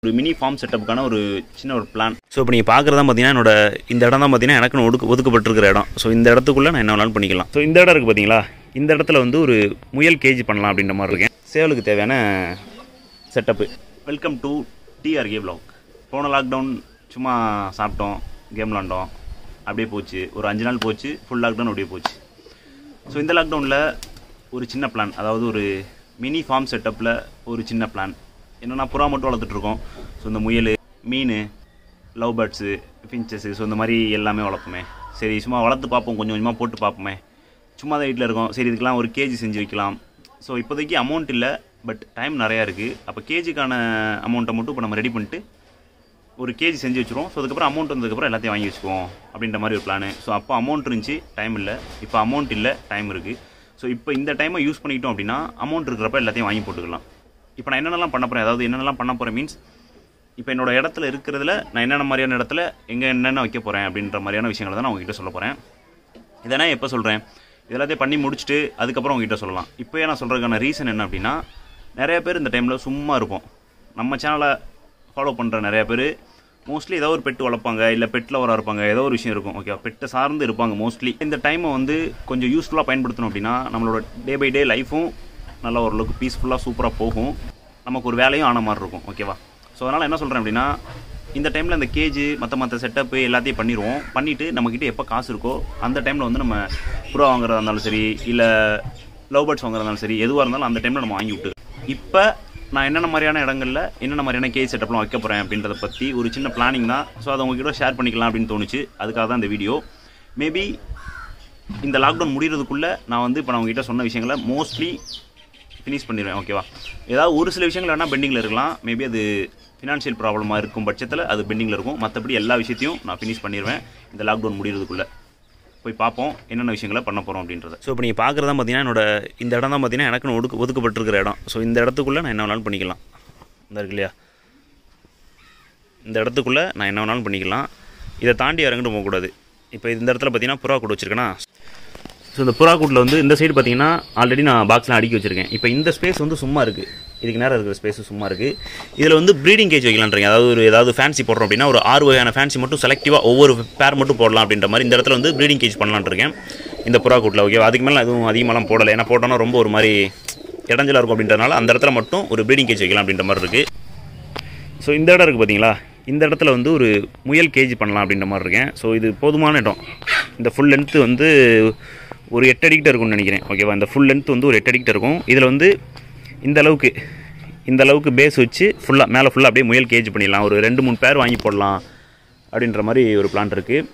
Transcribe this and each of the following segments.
ஒரு mini form செட்டப்புக்கான ஒரு சின்ன ஒரு பிளான் ஸோ இப்போ நீங்கள் பார்க்குறதா பார்த்தீங்கன்னா என்னோட இந்த இடம் தான் பார்த்தீங்கன்னா எனக்குன்னு ஒதுக்கு ஒதுக்கப்பட்டிருக்கிற இடம் ஸோ இந்த இடத்துக்குள்ளே நான் என்ன வேணாலும் பண்ணிக்கலாம் ஸோ இந்த இடம் இருக்குது பார்த்தீங்களா இந்த இடத்துல வந்து ஒரு முயல் கேஜி பண்ணலாம் அப்படின்ற மாதிரி இருக்கேன் சேவலுக்கு தேவையான setup welcome to TRK vlog போன லாக்டவுன் சும்மா சாப்பிட்டோம் கேம் விளாண்டோம் அப்படியே போச்சு ஒரு அஞ்சு நாள் போச்சு ஃபுல் லாக்டவுன் அப்படியே போச்சு ஸோ இந்த லாக்டவுனில் ஒரு சின்ன பிளான் அதாவது ஒரு மினி ஃபார்ம் செட்டப்பில் ஒரு சின்ன பிளான் என்னென்னா புறா மட்டும் வளர்த்துட்ருக்கோம் ஸோ இந்த முயல் மீன் லவ் பேர்ட்ஸு ஃபின்ச்சஸ்ஸு ஸோ இந்த மாதிரி எல்லாமே வளர்ப்போமே சரி சும்மா வளர்த்து பார்ப்போம் கொஞ்சம் கொஞ்சமாக போட்டு பார்ப்போமே சும்மா தான் வீட்டில் இருக்கோம் சரி இதுக்கெல்லாம் ஒரு கேஜி செஞ்சு வைக்கலாம் ஸோ இப்போதைக்கு அமௌண்ட் இல்லை பட் டைம் நிறையா இருக்குது அப்போ கேஜிக்கான அமௌண்ட்டை மட்டும் இப்போ நம்ம ரெடி பண்ணிட்டு ஒரு கேஜி செஞ்சு வச்சுருவோம் ஸோ அதுக்கப்புறம் அமௌண்ட் வந்ததுக்கப்புறம் எல்லாத்தையும் வாங்கி வச்சுக்குவோம் அப்படின்ற மாதிரி ஒரு பிளான் ஸோ அப்போ அமௌண்ட் இருந்துச்சு டைம் இல்லை இப்போ அமௌண்ட் இல்லை டைம் இருக்குது ஸோ இப்போ இந்த டைமை யூஸ் பண்ணிக்கிட்டோம் அப்படின்னா அமௌண்ட் இருக்கிறப்ப எல்லாத்தையும் வாங்கி போட்டுக்கலாம் இப்போ நான் என்னென்னலாம் பண்ண போகிறேன் அதாவது என்னென்னலாம் பண்ண போகிறேன் மீன்ஸ் இப்போ என்னோட இடத்துல இருக்கிறதுல நான் என்னென்ன மாதிரியான இடத்துல எங்கே என்னென்ன வைக்க போகிறேன் அப்படின்ற மாதிரியான விஷயங்களை தான் நான் உங்ககிட்ட சொல்ல போகிறேன் இதை நான் எப்போ சொல்கிறேன் இதெல்லாத்தையும் பண்ணி முடிச்சுட்டு அதுக்கப்புறம் உங்ககிட்ட சொல்லலாம் இப்போயே நான் சொல்கிறதுக்கான ரீசன் என்ன அப்படின்னா நிறைய பேர் இந்த டைமில் சும்மா இருப்போம் நம்ம சேனலை ஃபாலோ பண்ணுற நிறைய பேர் மோஸ்ட்லி ஏதோ ஒரு பெட்டு வளர்ப்பாங்க இல்லை பெட்டில் வர இருப்பாங்க ஏதோ ஒரு விஷயம் இருக்கும் ஓகே பெட்டை சார்ந்து இருப்பாங்க மோஸ்ட்லி இந்த டைமை வந்து கொஞ்சம் யூஸ்ஃபுல்லாக பயன்படுத்தணும் அப்படின்னா நம்மளோட டே பை டே லைஃபும் நல்லா ஓரளவுக்கு பீஸ்ஃபுல்லாக சூப்பராக போகும் நமக்கு ஒரு வேலையும் ஆன மாதிரி இருக்கும் ஓகேவா ஸோ அதனால் என்ன சொல்கிறேன் அப்படின்னா இந்த டைமில் இந்த கேஜு மற்ற மற்ற செட்டப்பு எல்லாத்தையும் பண்ணிடுவோம் பண்ணிவிட்டு நம்மக்கிட்ட எப்போ காசு இருக்கோ அந்த டைமில் வந்து நம்ம புறா வாங்குறதா இருந்தாலும் சரி இல்லை லவ் பேர்ட்ஸ் வாங்குறதா இருந்தாலும் சரி எதுவாக இருந்தாலும் அந்த டைமில் நம்ம வாங்கி விட்டு இப்போ நான் என்னென்ன மாதிரியான இடங்களில் என்னென்ன மாதிரியான கேஜ் செட்டப்லாம் வைக்க போகிறேன் அப்படின்றத பற்றி ஒரு சின்ன பிளானிங் தான் ஸோ அதை உங்ககிட்ட ஷேர் பண்ணிக்கலாம் அப்படின்னு தோணுச்சு அதுக்காக தான் இந்த வீடியோ மேபி இந்த லாக்டவுன் முடிகிறதுக்குள்ளே நான் வந்து இப்போ நான் உங்ககிட்ட சொன்ன விஷயங்களை மோஸ்ட்லி ஃபினிஷ் பண்ணிடுவேன் ஓகேவா ஏதாவது ஒரு சில விஷயங்கள் வேணால் பெண்டிங்கில் இருக்கலாம் மேபி அது ஃபினான்ஷியல் ப்ராப்ளமாக இருக்கும் பட்சத்தில் அது பெண்டிங்கில் இருக்கும் மற்றபடி எல்லா விஷயத்தையும் நான் ஃபினிஷ் பண்ணிடுவேன் இந்த லாக்டவுன் முடிகிறதுக்குள்ளே போய் பார்ப்போம் என்னென்ன விஷயங்களை பண்ண போகிறோம் அப்படின்றத ஸோ இப்போ நீங்கள் பார்க்குறதா பார்த்தீங்கன்னா என்னோட இந்த இடம் தான் பார்த்தீங்கன்னா எனக்குன்னு ஒதுக்கு ஒதுக்கப்பட்டிருக்கிற இடம் ஸோ இந்த இடத்துக்குள்ளே நான் என்ன வேணாலும் பண்ணிக்கலாம் இந்த இருக்கு இல்லையா இந்த இடத்துக்குள்ளே நான் என்ன வேணாலும் பண்ணிக்கலாம் இதை தாண்டி இறங்கிட்டு போகக்கூடாது இப்போ இந்த இடத்துல பார்த்தீங்கன்னா புறா கூடு வச்சிருக்கேனா ஸோ இந்த புறா கூட்டில் வந்து இந்த சைடு பார்த்தீங்கன்னா ஆல்ரெடி நான் பாக்ஸ்லாம் அடுக்கி வச்சிருக்கேன் இப்போ இந்த ஸ்பேஸ் வந்து சும்மா இருக்குது இதுக்கு நேரம் இருக்கிற ஸ்பேஸ் சும்மா இருக்குது இதில் வந்து ப்ரீடிங் கேஜ் வைக்கலான்றீங்க அதாவது ஒரு ஏதாவது ஃபேன்சி போடுறோம் அப்படின்னா ஒரு ஆறு வகையான ஃபேன்சி மட்டும் செலக்டிவாக ஒவ்வொரு பேர் மட்டும் போடலாம் அப்படின்ற மாதிரி இந்த இடத்துல வந்து ப்ரீடிங் கேஜ் பண்ணலான்னு இருக்கேன் இந்த புறா கூட்டில் ஓகே அதுக்கு மேலே எதுவும் அதிகமாகலாம் போடலை ஏன்னா போட்டோன்னா ரொம்ப ஒரு மாதிரி இடைஞ்சலாக இருக்கும் அப்படின்றனால அந்த இடத்துல மட்டும் ஒரு ப்ரீடிங் கேஜ் வைக்கலாம் அப்படின்ற மாதிரி இருக்குது ஸோ இந்த இடம் இருக்குது பார்த்தீங்களா இந்த இடத்துல வந்து ஒரு முயல் கேஜி பண்ணலாம் அப்படின்ற மாதிரி இருக்கேன் ஸோ இது போதுமான இடம் இந்த ஃபுல் லென்த்து வந்து ஒரு எட்டு அடிக்கிட்ட இருக்கும்னு நினைக்கிறேன் ஓகேவா இந்த ஃபுல் லென்த் வந்து ஒரு எட்டு அடிக்கிட்ட இருக்கும் இதில் வந்து இந்த அளவுக்கு இந்த அளவுக்கு பேஸ் வச்சு ஃபுல்லாக மேலே ஃபுல்லாக அப்படியே முயல் கேஜ் பண்ணிடலாம் ஒரு ரெண்டு மூணு பேர் வாங்கி போடலாம் அப்படின்ற மாதிரி ஒரு பிளான் இருக்குது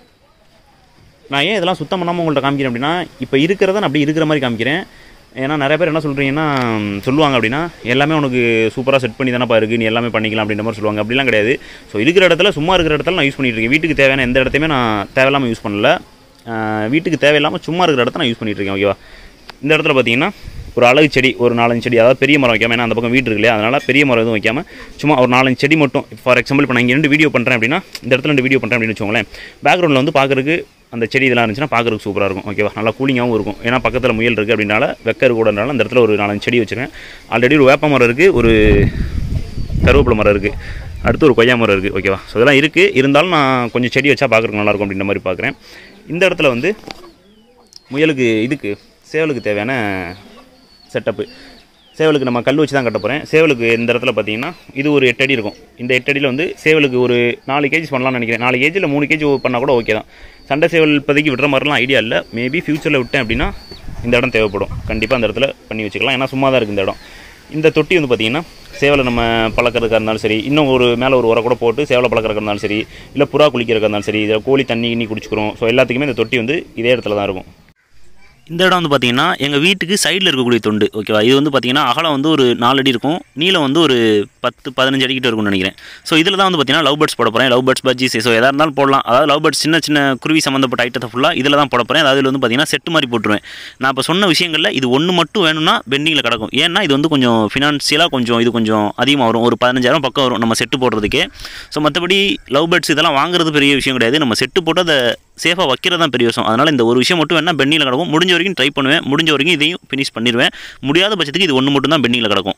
நான் ஏன் இதெல்லாம் சுத்தம் பண்ணாமல் உங்கள்கிட்ட காமிக்கிறேன் அப்படின்னா இப்போ இருக்கிறத நான் அப்படியே இருக்கிற மாதிரி காமிக்கிறேன் ஏன்னா நிறைய பேர் என்ன சொல்கிறீங்கன்னா ம், சொல்லுவாங்க அப்படின்னா எல்லாமே உனக்கு சூப்பராக செட் பண்ணி தானப்பா இருக்குது நீ எல்லாமே பண்ணிக்கலாம் அப்படின்ற மாதிரி சொல்லுவாங்க அப்படிலாம் கிடையாது ஸோ இருக்கிற இடத்துல சும்மா இருக்கிற இடத்துல நான் யூஸ் பண்ணிட்டு இருக்கேன் வீட்டுக்கு தேவையான எந்த இடத்தையுமே நான் தேவையில்லாமல் யூஸ் பண்ணல ஆஹ், வீட்டுக்கு தேவையில்லாமல் சும்மா இருக்கிற இடத்த நான் யூஸ் பண்ணிட்டு இருக்கேன் ஓகேவா இந்த இடத்துல பார்த்தீங்கன்னா ஒரு அழகு செடி ஒரு நாலஞ்சு செடி அதாவது பெரிய மரம் வைக்காம ஏன்னா அந்த பக்கம் வீடு இருக்கு இல்லையா அதனால் பெரிய மரம் எதுவும் வைக்காம சும்மா ஒரு நாலஞ்சு செடி மட்டும் ஃபார் எக்ஸாம்பிள் இப்போ நான் இங்கே ரெண்டு வீடியோ பண்ணுறேன் அப்படின்னா இந்த இடத்துல ரெண்டு வீடியோ பண்ணுறேன் அப்படின்னு வச்சுக்கோங்களேன் பேக்ரவுண்டில் வந்து பார்க்குறதுக்கு அந்த செடி இதெல்லாம் இருந்துச்சுன்னா பார்க்குறதுக்கு சூப்பராக இருக்கும் ஓகேவா நல்லா கூலிங்காகவும் இருக்கும் ஏன்னா பக்கத்தில் முயல் இருக்குது அப்படின்னால வெக்கர் கூடனால அந்த இடத்துல ஒரு நாலஞ்சு செடி வச்சுருக்கேன் ஆல்ரெடி ஒரு வேப்ப மரம் இருக்குது ஒரு கருவேப்பிலை மரம் இருக்குது அடுத்து ஒரு கொய்யா மரம் இருக்குது ஓகேவா ஸோ இதெல்லாம் இருக்குது இருந்தாலும் நான் கொஞ்சம் செடி வச்சா பார்க்குறதுக்கு நல்லாயிருக்கும் அப்படின்ற மாதிரி பார்க்குறேன் இந்த இடத்துல வந்து முயலுக்கு இதுக்கு சேவலுக்கு தேவையான செட்டப்பு சேவலுக்கு நம்ம கல் வச்சு தான் கட்ட போகிறேன் சேவலுக்கு இந்த இடத்துல பார்த்தீங்கன்னா இது ஒரு எட்டு அடி இருக்கும் இந்த எட்டு அடியில் வந்து சேவலுக்கு ஒரு நாலு கேஜி பண்ணலாம்னு நினைக்கிறேன் நாலு கேஜியில் மூணு கேஜி பண்ணால் கூட ஓகே தான் சண்டை சேவல் இப்போதைக்கு விடுற மாதிரிலாம் ஐடியா இல்லை மேபி ஃப்யூச்சரில் விட்டேன் அப்படின்னா இந்த இடம் தேவைப்படும் கண்டிப்பாக அந்த இடத்துல பண்ணி வச்சுக்கலாம் ஏன்னா சும்மா தான் இருக்குது இந்த இடம் இந்த தொட்டி வந்து பார்த்திங்கன்னா சேவலை நம்ம பழக்கிறதுக்காக இருந்தாலும் சரி இன்னும் ஒரு மேலே ஒரு உரம் கூட போட்டு சேவலை பழக்கிறதுக்கு இருந்தாலும் சரி இல்லை புறா குளிக்கிறதுக்கு இருந்தாலும் சரி இதில் கோழி தண்ணி கிண்ணி குடிச்சுக்கிறோம் ஸோ எல்லாத்துக்குமே இந்த தொட்டி வந்து இதே இடத்துல தான் இருக்கும் இந்த இடம் வந்து பார்த்தீங்கன்னா எங்கள் வீட்டுக்கு சைடில் இருக்கக்கூடிய தொண்டு ஓகேவா இது வந்து பார்த்தீங்கன்னா அகலம் வந்து ஒரு நாலு அடி இருக்கும் நீளம் வந்து ஒரு பத்து பதினஞ்சு அடிக்கிட்ட இருக்கும்னு நினைக்கிறேன் ஸோ இதில் தான் வந்து பார்த்தீங்கன்னா லவ் பேர்ட்ஸ் போட போகிறேன் லவ் பேர்ட்ஸ் பஜ்ஜிஸ் ஸோ எதாக இருந்தாலும் போடலாம் அதாவது லவ் பேர்ட்ஸ் சின்ன சின்ன குருவி சம்மந்தப்பட்ட ஐட்டத்தை ஃபுல்லாக இதில் தான் போட போகிறேன் அதாவது இதில் வந்து பார்த்தீங்கன்னா செட்டு மாதிரி போட்டுருவேன் நான் இப்போ சொன்ன விஷயங்களில் இது ஒன்று மட்டும் வேணும்னா பெண்டிங்கில் கிடக்கும் ஏன்னா இது வந்து கொஞ்சம் ஃபினான்ஷியலாக கொஞ்சம் இது கொஞ்சம் அதிகமாக வரும் ஒரு பதினஞ்சாயிரம் பக்கம் வரும் நம்ம செட்டு போடுறதுக்கே ஸோ மற்றபடி லவ் பேர்ட்ஸ் இதெல்லாம் வாங்குறது பெரிய விஷயம் கிடையாது நம்ம செட்டு போட்டு அதை சேஃபாக வைக்கிறது தான் பெரிய விஷயம் அதனால் இந்த ஒரு விஷயம் மட்டும் வேணால் பெண்டிங்கில் கிடக்கும் முடிஞ்ச வரைக்கும் ட்ரை பண்ணுவேன் முடிஞ்ச வரைக்கும் இதையும் ஃபினிஷ் பண்ணிடுவேன் முடியாத பட்சத்துக்கு இது ஒன்று மட்டும் தான் பெண்டிங்கில் கிடக்கும்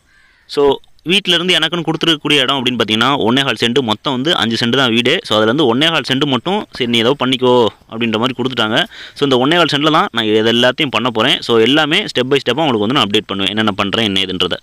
ஸோ வீட்டிலேருந்து எனக்குன்னு கொடுத்துருக்கக்கூடிய இடம் அப்படின்னு பார்த்தீங்கன்னா ஒன்னே கால் சென்ட் மொத்தம் வந்து அஞ்சு சென்ட் தான் வீடு ஸோ அதில் வந்து ஒன்னே கால் சென்ட் மட்டும் சரி நீ ஏதோ பண்ணிக்கோ அப்படின்ற மாதிரி கொடுத்துட்டாங்க ஸோ இந்த ஒன்னே கால் சென்ட்டில் தான் நான் இது எல்லாத்தையும் பண்ண போகிறேன் ஸோ எல்லாமே ஸ்டெப் பை ஸ்டெப்பாக உங்களுக்கு வந்து நான் அப்டேட் பண்ணுவேன் என்னென்ன பண்ணுறேன் என்ன ஏதுன்றதை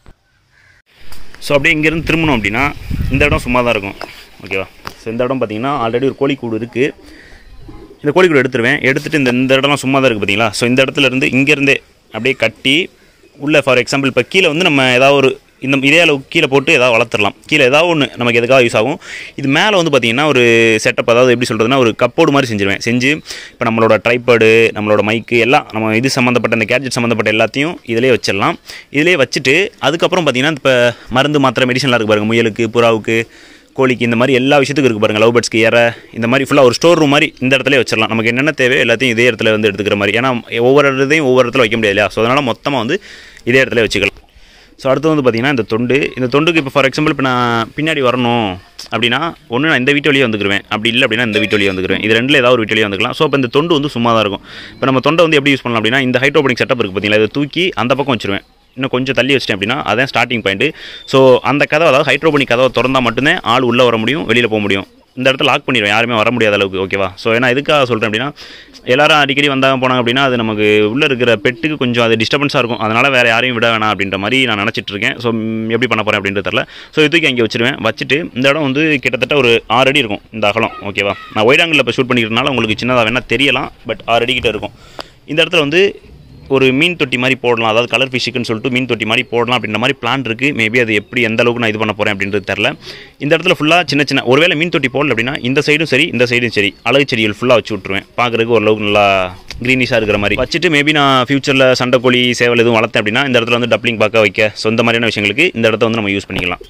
ஸோ அப்படியே இங்கேருந்து திரும்பணும் அப்படின்னா இந்த இடம் சும்மா தான் இருக்கும் ஓகேவா ஸோ இந்த இடம் பார்த்தீங்கன்னா ஆல்ரெடி ஒரு கோழிக்கூடு இருக்குது இந்த கோழிக்கூடு எடுத்துருவேன் எடுத்துகிட்டு இந்த இந்த இடம்லாம் சும்மா தான் இருக்குது பார்த்தீங்களா ஸோ இந்த இடத்துல இருந்து இங்கேருந்தே அப்படியே கட்டி உள்ளே ஃபார் எக்ஸாம்பிள் இப்போ கீழே வந்து நம்ம ஏதாவது ஒரு இந்த இதே அளவுக்கு கீழே போட்டு ஏதாவது வளர்த்துடலாம் கீழே ஏதாவது ஒன்று நமக்கு எதுக்காக யூஸ் ஆகும் இது மேலே வந்து பார்த்திங்கன்னா ஒரு செட்டப் அதாவது எப்படி சொல்கிறதுனா ஒரு கப்போர்டு மாதிரி செஞ்சுருவேன் செஞ்சு இப்போ நம்மளோட ட்ரைபேடு நம்மளோட மைக்கு எல்லாம் நம்ம இது சம்மந்தப்பட்ட இந்த கேட்ஜெட் சம்மந்தப்பட்ட எல்லாத்தையும் இதிலே வச்சிடலாம் இதிலே வச்சுட்டு அதுக்கப்புறம் பார்த்திங்கன்னா இப்போ மருந்து மாத்திரை மெடிசன்லாம் இருக்குது பாருங்கள் முயலுக்கு புறாவுக்கு கோழிக்கு இந்த மாதிரி எல்லா விஷயத்துக்கும் இருக்குது பாருங்கள் லவ் பேர்ட்ஸ்க்கு ஏற இந்த மாதிரி ஃபுல்லாக ஒரு ஸ்டோர் ரூம் மாதிரி இந்த இடத்துல வச்சிடலாம் நமக்கு என்னென்ன தேவை எல்லாத்தையும் இதே இடத்துல வந்து எடுத்துக்கிற மாதிரி ஏன்னா ஒவ்வொரு இதையும் ஒவ்வொரு இடத்துல வைக்க முடியாது இல்லையா ஸோ அதனால் மொத்தமாக வந்து இதே இடத்துல வச்சுக்கலாம் ஸோ அடுத்து வந்து பார்த்திங்கன்னா இந்த தொண்டு இந்த தொண்டுக்கு இப்போ ஃபார் எக்ஸாம்பிள் இப்போ நான் பின்னாடி வரணும் அப்படின்னா ஒன்று நான் இந்த வீட்டு வழியே வந்துக்குருவேன் அப்படி இல்லை அப்படின்னா இந்த வீட்டு வழியே வந்துக்குருவேன் இது ரெண்டில் ஏதாவது ஒரு வீட்டு வழியே வந்துக்கலாம் ஸோ இப்போ இந்த தொண்டு வந்து சும்மா தான் இருக்கும் இப்போ நம்ம தொண்டை வந்து எப்படி யூஸ் பண்ணலாம் அப்படின்னா இந்த ஹைட்ரோபனிக் செட்டப் இருக்குது பார்த்தீங்களா இதை தூக்கி அந்த பக்கம் வச்சிருவேன் இன்னும் கொஞ்சம் தள்ளி வச்சிட்டேன் அப்படின்னா அதான் ஸ்டார்டிங் பாயிண்ட் ஸோ அந்த கதவை அதாவது ஹைட்ரோபனிக் கதவை திறந்தால் மட்டும்தான் ஆள் உள்ளே வர முடியும் வெளியில் போக முடியும் இந்த இடத்துல லாக் பண்ணிடுவேன் யாருமே வர முடியாத அளவுக்கு ஓகேவா ஸோ ஏன்னா எதுக்காக சொல்கிறேன் அப்படின்னா எல்லாரும் அடிக்கடி வந்தாங்க போனாங்க அப்படின்னா அது நமக்கு உள்ளே இருக்கிற பெட்டுக்கு கொஞ்சம் அது டிஸ்டர்பன்ஸாக இருக்கும் அதனால் வேறு யாரையும் விட வேணாம் அப்படின்ற மாதிரி நான் நினச்சிட்டு இருக்கேன் ஸோ ம், எப்படி பண்ண போகிறேன் அப்படின்றது தெரில ஸோ இது தூக்கி அங்கே வச்சிருவேன் வச்சுட்டு இந்த இடம் வந்து கிட்டத்தட்ட ஒரு ஆறு அடி இருக்கும் இந்த அகலம் ஓகேவா நான் ஒயிட் ஆங்கிளில் இப்போ ஷூட் பண்ணிக்கிறதுனால உங்களுக்கு சின்னதாக வேணால் தெரியலாம் பட் ஆறு அடி கிட்ட இருக்கும் இந்த இடத்துல வந்து ஒரு மீன் தொட்டி மாதிரி போடலாம் அதாவது கலர் ஃபிஷ்ஷுக்குன்னு சொல்லிட்டு மீன் தொட்டி மாதிரி போடலாம் அப்படின்ற மாதிரி பிளான் இருக்குது மேபி அது எப்படி எந்த அளவுக்கு நான் இது பண்ண போகிறேன் அப்படின்றது தெரில இந்த இடத்துல ஃபுல்லாக சின்ன சின்ன ஒருவேளை மீன் தொட்டி போடல அப்படின்னா இந்த சைடும் சரி இந்த சைடும் சரி அழகு செடிகள் ஃபுல்லாக வச்சு விட்ருவேன் பார்க்குறதுக்கு ஓரளவுக்கு நல்லா க்ரீனிஷாக இருக்கிற மாதிரி வச்சுட்டு மேபி நான் ஃபியூச்சரில் சண்டைக்கோழி சேவல் எதுவும் வளர்த்தேன் அப்படின்னா இந்த இடத்துல வந்து டப்ளிங் பார்க்க வைக்க ஸோ இந்த மாதிரியான விஷயங்களுக்கு இந்த இடத்த வந்து நம்ம யூஸ் பண்ணிக்கலாம்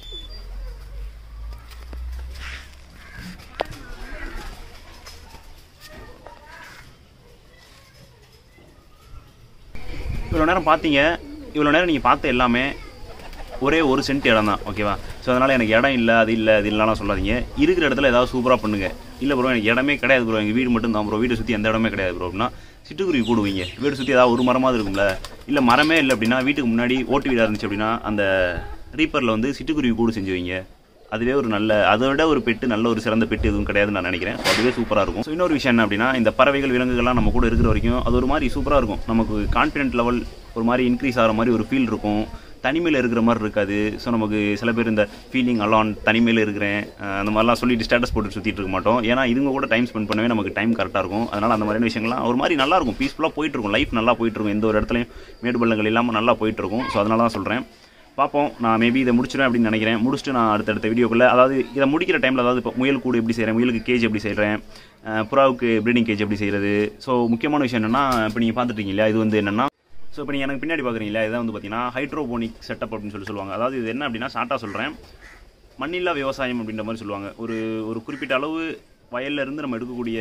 இவ்வளோ நேரம் பார்த்தீங்க இவ்வளோ நேரம் நீங்கள் பார்த்த எல்லாமே ஒரே ஒரு சென்ட் இடம் தான் ஓகேவா ஸோ அதனால் எனக்கு இடம் இல்லை அது இல்லை அது இல்லைலாம் சொல்லாதீங்க இருக்கிற இடத்துல ஏதாவது சூப்பராக பண்ணுங்க இல்லை ப்ரோ எனக்கு இடமே கிடையாது ப்ரோ எங்கள் வீடு மட்டும் தான் ப்ரோ வீட்டை சுற்றி எந்த இடமே கிடையாது ப்ரோ அப்படின்னா சிட்டுக்குருவி கூடுவீங்க வீடு சுற்றி ஏதாவது ஒரு மரமாவது இருக்கும்ல இல்லை மரமே இல்லை அப்படின்னா வீட்டுக்கு முன்னாடி ஓட்டு வீடாக இருந்துச்சு அப்படின்னா அந்த ரீப்பரில் வந்து சிட்டுக்குருவி கூடு செஞ்சு வைங்க அதுவே ஒரு நல்ல அதை விட ஒரு பெட்டு நல்ல ஒரு சிறந்த பெட்டு எதுவும் கிடையாதுன்னு நான் நினைக்கிறேன் ஸோ அதுவே சூப்பராக இருக்கும் ஸோ இன்னொரு விஷயம் என்ன அப்படின்னா இந்த பறவைகள் விலங்குகள்லாம் நம்ம கூட இருக்கிற வரைக்கும் அது ஒரு மாதிரி சூப்பராக இருக்கும் நமக்கு கான்ஃபிடென்ட் லெவல் ஒரு மாதிரி இன்க்ரீஸ் ஆகிற மாதிரி ஒரு ஃபீல் இருக்கும் தனிமையில் இருக்கிற மாதிரி இருக்காது ஸோ நமக்கு சில பேர் இந்த ஃபீலிங் அலான் தனிமையில் இருக்கிறேன் அஹ் அந்த மாதிரிலாம் சொல்லிட்டு ஸ்டேட்டஸ் போட்டு சுற்றிட்டு இருக்க மாட்டோம் ஏன்னா இதுங்க கூட டைம் ஸ்பெண்ட் பண்ணவே நமக்கு டைம் கரெக்டாக இருக்கும் அதனால் அந்த மாதிரியான விஷயங்கள்லாம் ஒரு மாதிரி நல்லா இருக்கும் பீஸ்ஃபுல்லாக போயிட்டு இருக்கும் லைஃப் நல்லா போயிட்டு இருக்கும் எந்த ஒரு இடத்துலையும் மேடு பள்ளங்கள் இல்லாமல் நல்லா போயிட்டு இருக்கும் ஸோ அதனால தான் சொல்கிறேன் பார்ப்போம் நான் மேபி இதை முடிச்சிடுவேன் அப்படின்னு நினைக்கிறேன் முடிச்சுட்டு நான் அடுத்தடுத்த வீடியோக்குள்ளே அதாவது இதை முடிக்கிற டைமில் அதாவது இப்போ முயல் கூடு எப்படி செய்கிறேன் முயலுக்கு கேஜ் எப்படி செய்கிறேன் புறாவுக்கு ப்ரீடிங் கேஜ் எப்படி செய்கிறது ஸோ முக்கியமான விஷயம் என்னென்னா இப்போ நீங்கள் பார்த்துட்டீங்க இல்லையா இது வந்து என்னென்னா ஸோ இப்போ நீங்கள் எனக்கு பின்னாடி பார்க்குறீங்களா இதான் வந்து பார்த்தீங்கன்னா ஹைட்ரோபோனிக் செட்டப் அப்படின்னு சொல்லி சொல்லுவாங்க அதாவது இது என்ன அப்படின்னா ஷார்ட்டாக சொல்கிறேன் மண்ணில்லா விவசாயம் அப்படின்ற மாதிரி சொல்லுவாங்க ஒரு ஒரு குறிப்பிட்ட அளவு வயல்ல இருந்து நம்ம எடுக்கக்கூடிய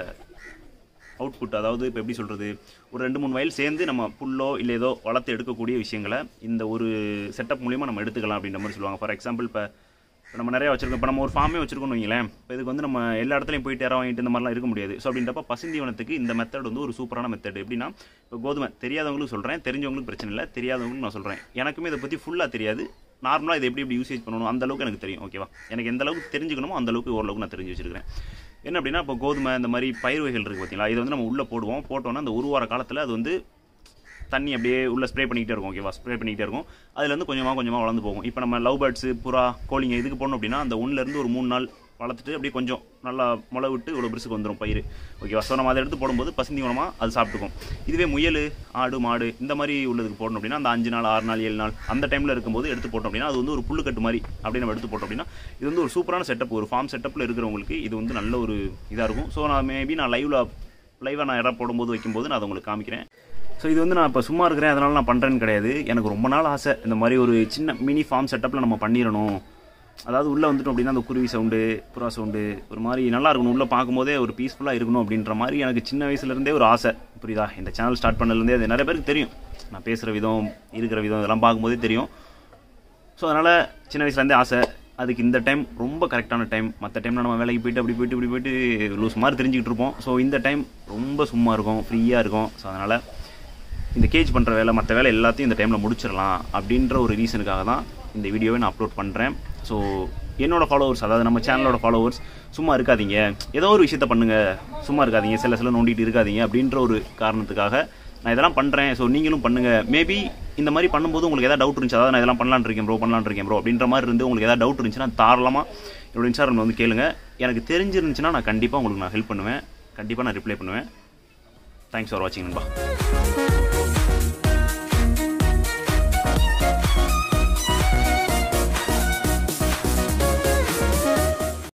அவுட்புட் அதாவது இப்போ எப்படி சொல்கிறது ஒரு ரெண்டு மூணு வயல் சேர்ந்து நம்ம புல்லோ இல்லை ஏதோ வளர்த்து எடுக்கக்கூடிய விஷயங்களை இந்த ஒரு செட்டப் மூலிமா நம்ம எடுத்துக்கலாம் அப்படின்ற மாதிரி சொல்லுவாங்க ஃபார் எக்ஸாம்பிள் இப்போ இப்போ நம்ம நிறைய வச்சிருக்கோம் இப்போ நம்ம ஒரு ஃபார்மே வச்சிருக்கோம்னு வைங்களேன் இப்போ இதுக்கு வந்து நம்ம எல்லா இடத்துலையும் போயிட்டு இடம் வாங்கிட்டு இந்த மாதிரிலாம் இருக்க முடியாது ஸோ அப்படின்றப்ப பசுந்தீவனத்துக்கு இந்த மெத்தட் வந்து ஒரு சூப்பரான மெத்தட் எப்படின்னா இப்போ கோதுமை தெரியாதவங்களுக்கு சொல்கிறேன் தெரிஞ்சவங்களுக்கு பிரச்சனை இல்லை தெரியாதவங்களுக்கு நான் சொல்கிறேன் எனக்குமே இதை பற்றி ஃபுல்லாக தெரியாது நார்மலாக இதை எப்படி எப்படி யூசேஜ் பண்ணணும் அந்த அளவுக்கு எனக்கு தெரியும் ஓகேவா எனக்கு எந்த அளவுக்கு தெரிஞ்சுக்கணுமோ அந்த அளவுக்கு ஓரளவுக்கு நான் தெரிஞ்சு வச்சிருக்கேன் என்ன அப்படின்னா இப்போ கோதுமை இந்த மாதிரி பயிர் வகைகள் இருக்குது பார்த்தீங்களா இதை வந்து நம்ம உள்ளே போடுவோம் போட்டோன்னா அந்த ஒரு வார காலத்தில் அது வந்து தண்ணி அப்படியே உள்ளே ஸ்ப்ரே பண்ணிக்கிட்டே இருக்கும் ஓகேவா ஸ்ப்ரே பண்ணிக்கிட்டே இருக்கும் அதுல இருந்து கொஞ்சமாக கொஞ்சமாக வளர்ந்து போகும் இப்போ நம்ம லவ் பேர்ட்ஸு புறா கோழிங்க இதுக்கு போடணும் அப்படின்னா அந்த ஒன்றுலேருந்து ஒரு மூணு நாள் வளர்த்துட்டு அப்படியே கொஞ்சம் நல்லா முளை விட்டு இவ்வளோ பிரிசுக்கு வந்துடும் பயிர் ஓகேவா ஸோ நம்ம அதை எடுத்து போடும்போது பசுந்தீவனமாக அது சாப்பிட்டுக்கும் இதுவே முயல் ஆடு மாடு இந்த மாதிரி உள்ளதுக்கு போடணும் அப்படின்னா அந்த அஞ்சு நாள் ஆறு நாள் ஏழு நாள் அந்த டைமில் இருக்கும்போது எடுத்து போட்டோம் அப்படின்னா அது வந்து ஒரு புல்லுக்கட்டு மாதிரி அப்படியே நம்ம எடுத்து போட்டோம் அப்படின்னா இது வந்து ஒரு சூப்பரான செட்டப் ஒரு ஃபார்ம் செட்டப்பில் இருக்கிறவங்களுக்கு இது வந்து நல்ல ஒரு இதாக இருக்கும் ஸோ நான் மேபி நான் லைவில் லைவாக நான் இடம் போடும்போது வைக்கும்போது நான் அதை உங்களுக்கு காமிக்கிறேன் ஸோ இது வந்து நான் இப்போ சும்மா இருக்கிறேன் அதனால நான் பண்ணுறேன்னு கிடையாது எனக்கு ரொம்ப நாள் ஆசை இந்த மாதிரி ஒரு சின்ன மினி ஃபார்ம் செட்டப்பில் நம்ம பண்ணிடணும் அதாவது உள்ளே வந்துட்டோம் அப்படின்னா அந்த குருவி சவுண்டு புறா சவுண்டு ஒரு மாதிரி நல்லா இருக்கணும் உள்ளே பார்க்கும்போதே ஒரு பீஸ்ஃபுல்லாக இருக்கணும் அப்படின்ற மாதிரி எனக்கு சின்ன வயசுலேருந்தே ஒரு ஆசை புரியுதா இந்த சேனல் ஸ்டார்ட் பண்ணதுலேருந்தே அது நிறைய பேருக்கு தெரியும் நான் பேசுகிற விதம் இருக்கிற விதம் இதெல்லாம் பார்க்கும்போதே தெரியும் ஸோ அதனால் சின்ன வயசுலேருந்தே ஆசை அதுக்கு இந்த டைம் ரொம்ப கரெக்டான டைம் மற்ற டைமில் நம்ம வேலைக்கு போயிட்டு அப்படி போயிட்டு இப்படி போயிட்டு லூஸ் மாதிரி தெரிஞ்சுக்கிட்டு இருப்போம் ஸோ இந்த டைம் ரொம்ப சும்மா இருக்கும் ஃப்ரீயாக இருக்கும் ஸோ அதனால் இந்த கேஜ் பண்ணுற வேலை மற்ற வேலை எல்லாத்தையும் இந்த டைமில் முடிச்சிடலாம் அப்படின்ற ஒரு ரீசனுக்காக தான் இந்த வீடியோவை நான் அப்லோட் பண்ணுறேன் ஸோ என்னோட ஃபாலோவர்ஸ் அதாவது நம்ம சேனலோட ஃபாலோவர்ஸ் சும்மா இருக்காதீங்க ஏதோ ஒரு விஷயத்த பண்ணுங்க சும்மா இருக்காதீங்க சில சில நோண்டிட்டு இருக்காதீங்க அப்படின்ற ஒரு காரணத்துக்காக நான் இதெல்லாம் பண்ணுறேன் ஸோ நீங்களும் பண்ணுங்கள் மேபி இந்த மாதிரி பண்ணும்போது உங்களுக்கு ஏதாவது டவுட் இருந்துச்சு அதாவது நான் இதெல்லாம் பண்ணலான்னு இருக்கேன் ப்ரோ பண்ணலான்னு இருக்கேன் ப்ரோ அப்படின்ற மாதிரி இருந்து உங்களுக்கு ஏதாவது டவுட் இருந்துச்சுன்னா தாராளமாக என்னோட இன்ஸ்டாகிராமில் வந்து கேளுங்க எனக்கு தெரிஞ்சிருந்துச்சுன்னா நான் கண்டிப்பாக உங்களுக்கு நான் ஹெல்ப் பண்ணுவேன் கண்டிப்பாக நான் ரிப்ளை பண்ணுவேன் தேங்க்ஸ் ஃபார் வாட்சிங் நண்பா